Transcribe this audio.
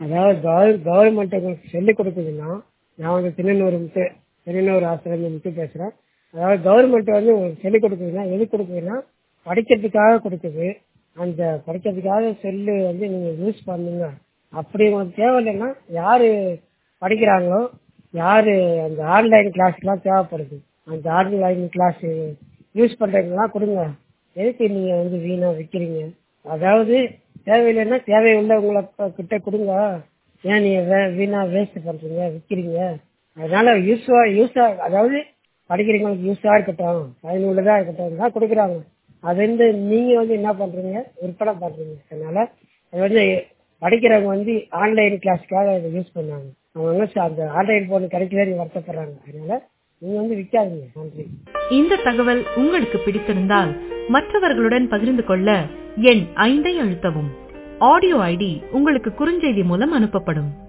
அதாவது cover government உங்களுக்கு சொல்லிக் கொடுக்குதுன்னா நான் வந்து திண்ணனூர் முத்து திண்ணனூர் ஆசிரியர் முத்து பேசுகிறேன் அதாவது கவர்மெண்ட் வந்து உங்களுக்கு சொல்லிக் கொடுக்குதுன்னா எது கொடுக்குதுன்னா படிக்கிறதுக்காக கொடுக்குது அந்த படிக்கிறதுக்காக செல்லு வந்து நீங்கள் யூஸ் பண்ணுங்க அப்படி உங்களுக்கு தேவையில்லைன்னா யார் படிக்கிறாங்களோ யார் அந்த ஆன்லைன் கிளாஸ்லாம் தேவைப்படுது அந்த ஆன்லைன் கிளாஸ் யூஸ் பண்ணுறவங்களாம் கொடுங்க எதுக்கு நீங்கள் வந்து வீணாக விற்கிறீங்க அதாவது தேவையில்லைன்னா தேவை உள்ளவங்கள கிட்ட கொடுங்க ஏன் நீங்கள் வே வீணாக வேஸ்ட் பண்ணுறீங்க விற்கிறீங்க அதனால யூஸ்ஃபுல்லாக யூஸாக அதாவது படிக்கிறவங்களுக்கு யூஸாக இருக்கட்டும் பயனுள்ளதாக இருக்கட்டும் தான் கொடுக்குறாங்க அது வந்து நீங்கள் வந்து என்ன பண்ணுறீங்க விற்பனை பண்ணுறீங்க அதனால அது வந்து படிக்கிறவங்க வந்து ஆன்லைன் கிளாஸ்க்காக இதை யூஸ் பண்ணாங்க அவங்க அந்த ஆன்லைன் போன் கிடைக்கலன்னு வருத்தப்படுறாங்க அதனால நீங்கள் வந்து விற்காதீங்க நன்றி இந்த தகவல் உங்களுக்கு பிடித்திருந்தால் மற்றவர்களுடன் பகிர்ந்து கொள்ள எண் ஐந்தை அழுத்தவும் ஆடியோ ஐடி உங்களுக்கு குறுஞ்செய்தி மூலம் அனுப்பப்படும்